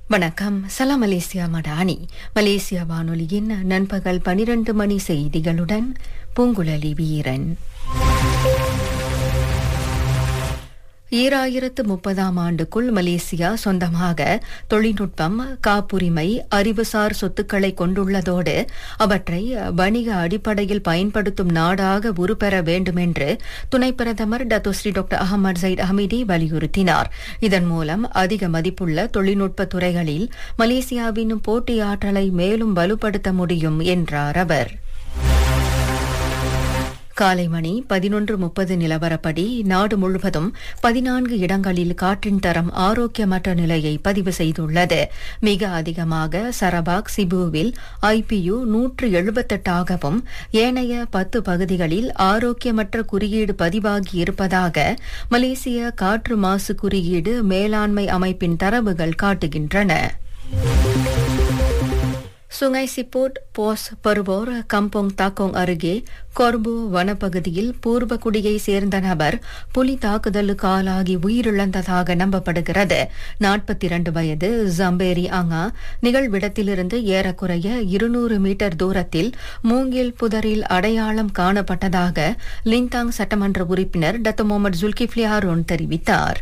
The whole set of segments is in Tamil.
வணக்கம் சலாம் மலேசியா மடானி மலேசியா வானொலியின் நண்பகல் பனிரண்டு மணி செய்திகளுடன் பூங்குழலி வீரன் ஈராயிரத்து முப்பதாம் ஆண்டுக்குள் மலேசியா சொந்தமாக தொழில்நுட்பம் காப்புரிமை அறிவுசார் சொத்துக்களை கொண்டுள்ளதோடு அவற்றை வணிக அடிப்படையில் பயன்படுத்தும் நாடாக உருப்பெற வேண்டும் என்று துணை பிரதமர் Datuk Seri doctor Ahmad Zahid Hamidi வலியுறுத்தினார் இதன் மூலம் அதிக மதிப்புள்ள தொழில்நுட்ப துறைகளில் மலேசியாவின் போட்டியாற்றலை மேலும் வலுப்படுத்த முடியும் என்றார் அவர் காலை மணி பதினொன்று முப்பது நிலவரப்படி நாடு முழுவதும் பதினான்கு இடங்களில் காற்றின் தரம் ஆரோக்கியமற்ற நிலையை பதிவு செய்துள்ளது மிக அதிகமாக சரபாக் சிபுவில் ஐபியு நூற்று எழுபத்தெட்டாகவும் ஏனைய பத்து பகுதிகளில் ஆரோக்கியமற்ற குறியீடு பதிவாகி இருப்பதாக மலேசிய காற்று மாசு குறியீடு மேலாண்மை அமைப்பின் தரவுகள் காட்டுகின்றன சுங்கை சிப்போட் போஸ் பருவோர் கம்போங் தாக்கோங் அருகே கொர்பு வனப்பகுதியில் பூர்வ குடியை சேர்ந்த நபர் புலி தாக்குதலுக்கு ஆளாகி உயிரிழந்ததாக நம்பப்படுகிறது நாற்பத்தி இரண்டு வயது ஜம்பேரி அங்கா நிகழ்விடத்திலிருந்து ஏறக்குறைய இருநூறு மீட்டர் தூரத்தில் மூங்கில் புதரில் அடையாளம் காணப்பட்டதாக லிங்தாங் சட்டமன்ற உறுப்பினர் டத்து முகமது ஜுல்கிஃப்லி ஹாரூன் தெரிவித்தார்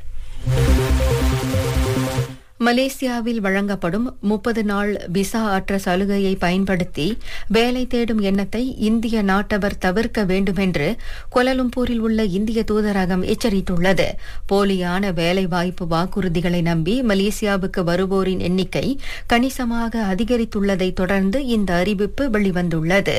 மலேசியாவில் வழங்கப்படும் முப்பது நாள் விசா அற்ற சலுகையை பயன்படுத்தி வேலை தேடும் எண்ணத்தை இந்திய நாட்டவர் தவிர்க்க வேண்டுமென்று கொலலும்பூரில் உள்ள இந்திய தூதரகம் எச்சரித்துள்ளது போலியான வேலைவாய்ப்பு வாக்குறுதிகளை நம்பி மலேசியாவுக்கு வருவோரின் எண்ணிக்கை கணிசமாக அதிகரித்துள்ளதை தொடர்ந்து இந்த அறிவிப்பு வெளிவந்துள்ளது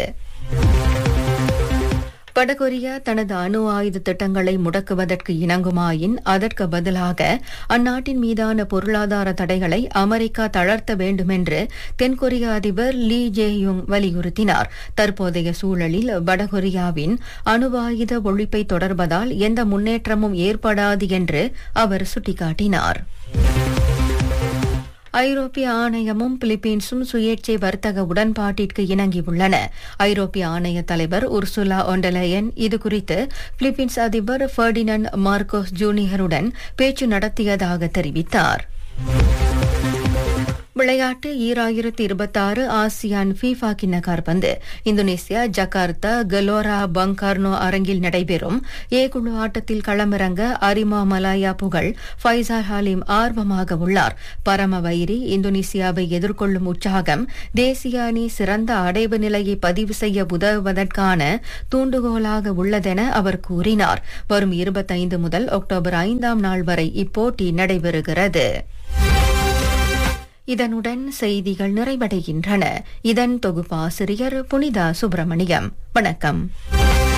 வடகொரியா தனது அணு ஆயுத திட்டங்களை முடக்குவதற்கு இணங்குமாயின் அதற்கு பதிலாக அந்நாட்டின் மீதான பொருளாதார தடைகளை அமெரிக்கா தளர்த்த வேண்டுமென்று தென்கொரிய அதிபர் லீ ஜேயுங் வலியுறுத்தினார் தற்போதைய சூழலில் வடகொரியாவின் அணுவாயுத ஒழிப்பை தொடர்வதால் எந்த முன்னேற்றமும் ஏற்படாது என்று அவர் சுட்டிக்காட்டினார் ஐரோப்பிய ஆணையமும் பிலிப்பீன்ஸும் சுயேட்சை வர்த்தக உடன்பாட்டிற்கு இணங்கியுள்ளன ஐரோப்பிய ஆணைய தலைவர் உர்சுலா ஒண்டலயன் இதுகுறித்து பிலிப்பீன்ஸ் அதிபர் ஃபர்டினன் மார்கோஸ் ஜூனியருடன் பேச்சு நடத்தியதாக தெரிவித்தார் விளையாட்டு ஈராயிரத்தி இருபத்தாறு ஆசியான் ஃபீஃபா கிண்ண கார்பந்து இந்தோனேசியா ஜகார்த்தா கலோரா பங்கார்னோ அரங்கில் நடைபெறும் ஏ குழு ஆட்டத்தில் களமிறங்க அரிமா மலாயா புகழ் ஃபைசார் ஹாலிம் ஆர்வமாக உள்ளார் பரம வைரி இந்தோனேசியாவை எதிர்கொள்ளும் உற்சாகம் தேசிய அணி சிறந்த அடைவு நிலையை பதிவு செய்ய உதவுவதற்கான தூண்டுகோலாக உள்ளதென அவர் கூறினார் வரும் இருபத்தைந்து முதல் அக்டோபர் ஐந்தாம் நாள் வரை இப்போட்டி நடைபெறுகிறது இதனுடன் செய்திகள் நிறைவடைகின்றன இதன் தொகுப்பாசிரியர் புனிதா சுப்பிரமணியம் வணக்கம்